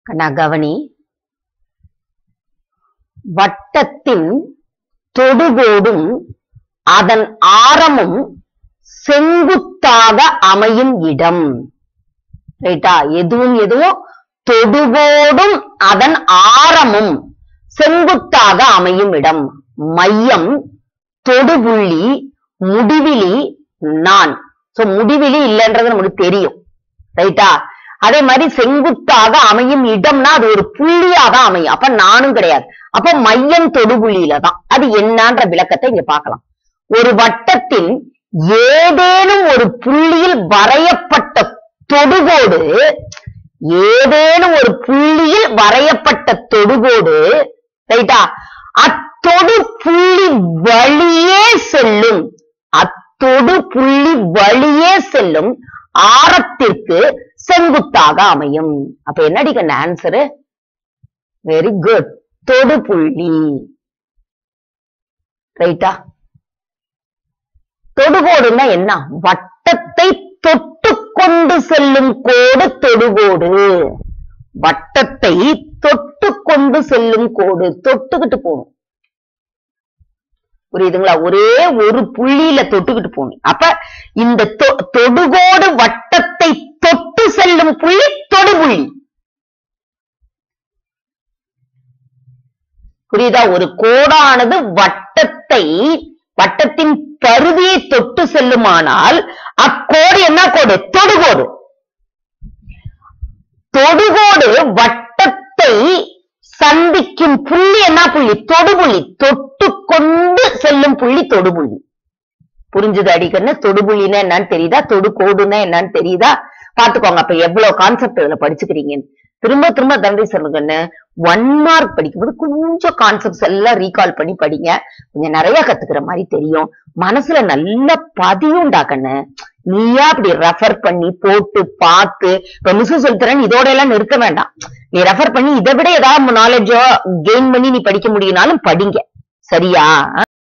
கண்ணா கவனி வட்டத்தின் தொடுகோடும் அதன் ஆரமும் செங்குத்தாக அமையும் இடம் ரைட்டா எதுவும் எதுவும் தொடுகோடும் அதன் ஆரமும் செங்குத்தாக அமையும் இடம் மையம் தொடுபுள்ளி முடிவிலி நான் சோ முடிவிலி இல்லைன்றது நமக்கு தெரியும் ரைட்டா அதே மாதிரி செங்குத்தாக அமையும் இடம்னா அது ஒரு புள்ளியா தான் அமையும் அப்ப நானும் கிடையாது அப்ப மையம் தொடுபுள்ளியில தான் அது என்னன்ற விளக்கத்தை இங்க பார்க்கலாம் ஒரு வட்டத்தின் ஏதேனும் ஒரு புள்ளியில் வரையப்பட்ட தொடுகோடு ஏதேனும் ஒரு புள்ளியில் வரையப்பட்ட தொடுகோடு ரைட்டா அத்தொடு புள்ளி வழியே செல்லும் அத்தொடு புள்ளி வழியே செல்லும் ஆரத்திற்கு செங்குத்தாக அமையும் அப்ப என்னடி கண்ண ஆன்சரு வெரி குட் தொடு புள்ளி ரைட்டா தொடுகோடுன்னா என்ன வட்டத்தை தொட்டு கொண்டு செல்லும் கோடு தொடுகோடு வட்டத்தை தொட்டு கொண்டு செல்லும் கோடு தொட்டுக்கிட்டு போகணும் புரியுதுங்களா ஒரே ஒரு புள்ளியில தொட்டுக்கிட்டு போகணும் அப்ப இந்த தொ- தொடுகோடு வட்டத்தை தொட்டு செல்லும் புள்ளி தொடுபுள்ளி புரியுதா ஒரு கோடானது வட்டத்தை வட்டத்தின் பருதியை தொட்டு செல்லுமானால் அக்கோடு என்ன கோடு தொடுகோடு தொடுகோடு வட்டத்தை சந்திக்கும் புள்ளி என்ன புள்ளி தொடுபுள்ளி தொட்டு கொண்டு செல்லும் புள்ளி தொடுபுள்ளி புரிஞ்சுது அடிக்கன்னு தொடுபுள்ளின்னா என்னன்னு தெரியுதா தொடுகோடுன்னா என்னன்னு தெரியுதா பாத்துக்கோங்க அப்ப எவ்வளவு கான்செப்ட் இதுல படிச்சுக்கிறீங்கன்னு திரும்ப திரும்ப தண்டை சொல்லுங்கன்னு ஒன் மார்க் படிக்கும்போது கொஞ்சம் கான்செப்ட்ஸ் எல்லாம் ரீகால் பண்ணி படிங்க கொஞ்சம் நிறைய கத்துக்கிற மாதிரி தெரியும் மனசுல நல்ல பதியும்டா கண்ணு நீயா அப்படி ரெஃபர் பண்ணி போட்டு பார்த்து இப்ப மிஸ் சொல்லித்தரேன் இதோட எல்லாம் நிறுத்த வேண்டாம் நீ ரெஃபர் பண்ணி இதை விட ஏதாவது நாலேஜோ கெயின் பண்ணி நீ படிக்க முடியும்னாலும் படிங்க சரியா